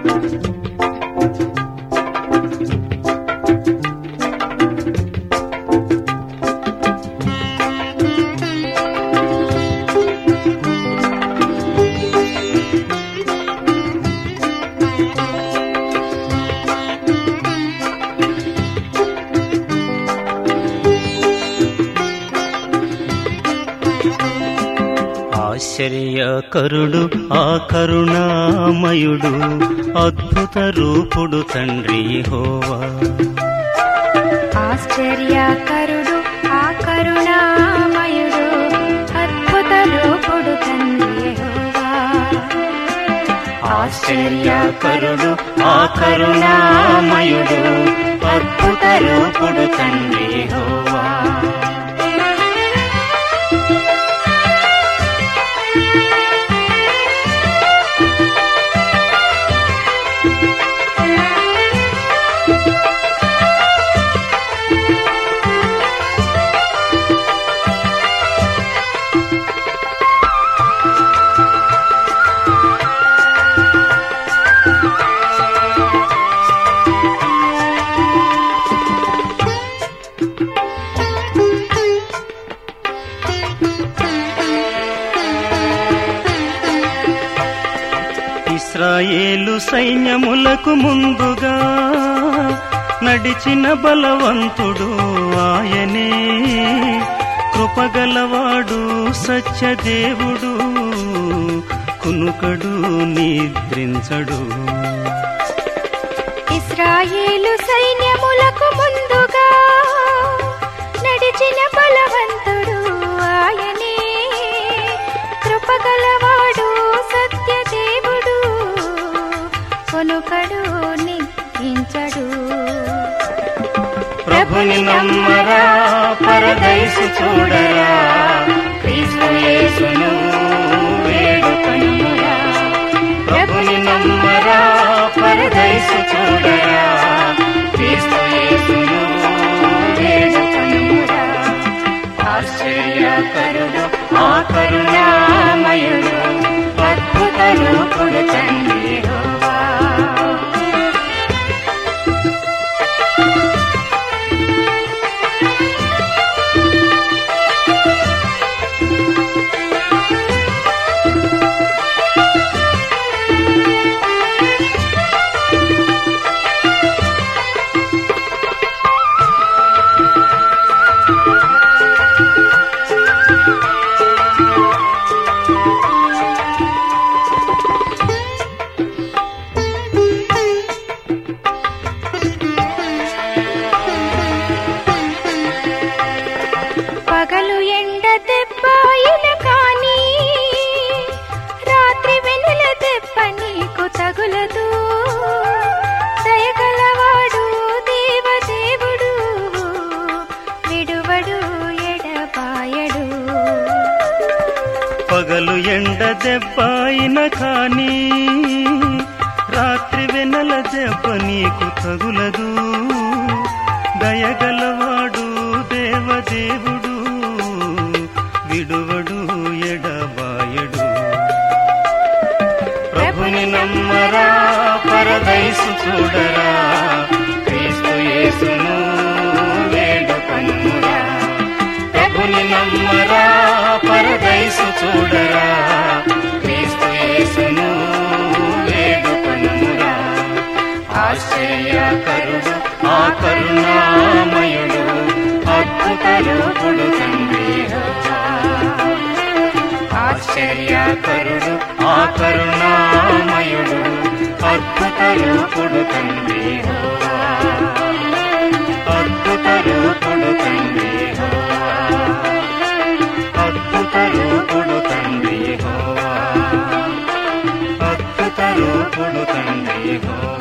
ఆశ్చర్యకరుడు ఆ కరుణామయుడు అద్భుత రూపుడు తండ్రి హోవా ఆశ్చర్యకరుడు ఆ కరుణామయుడు అద్భుత రూపుడు తండ్రి యెహోవా ఆశ్చర్యకరుడు ఆ కరుణామయుడు అద్భుత రూపుడు తండ్రి హోవా ఇస్రాయేలు సైన్యములకు ముందుగా నడిచిన బలవంతుడు ఆయనే కృపగలవాడు సత్యదేవుడు కునుకడు నిద్రించడు ఇస్రాయేలు సైన్యములకు ముందుగా నడిచిన బలవంతుడు ఆయనే కృపగలవాడు సత్యదేవుడు కొనుకడు నించడు ప్రభుని నమ్మరా పరదైసు చూడరా క్రీస్తు యేసును వేడుకనురా ప్రభుని నమ్మరా పరదైసు చూడరా క్రీస్తు యేసును వేడుకనురా ఆశ్చర్యకరుడు ఆ కరుణామయుడు అద్భుత రూపుడు తండ్రి యెహోవా. పగలు ఎండ దెబ్బాయిన కానీ రాత్రి వెనుల దెబ్బ నీకు తగులదు దయగలవాడు దేవదేవుడు విడువడు ఎడబాయడు పగలు ఎండ దెబ్బైన కానీ రాత్రి వెనల దెబ్బ నీకు తగులదు దయగలవాడు దేవదేవుడు విడువడు ఎడబాయడు ప్రభుని నమ్మరా పరదైసు చూడరా క్రీస్తు యేసును వేడుకనురా ప్రభుని నమ్మరా పరదైసు చూడరా క్రీస్తు యేసును వేడుకనురా ఆశ్చర్యకరుడు ఆ కరుణామయుడు అద్భుత రూపుడు తండ్రి యెహోవా. ఆశ్చర్యకరుడు ఆ కరుణామయుడు అద్భుత రూపుడు తండ్రి యెహోవా. అద్భుత రూపుడు తండ్రి యెహోవా. అద్భుత రూపుడు తండ్రి యెహోవా. అద్భుత రూపుడు తండ్రి యెహోవా.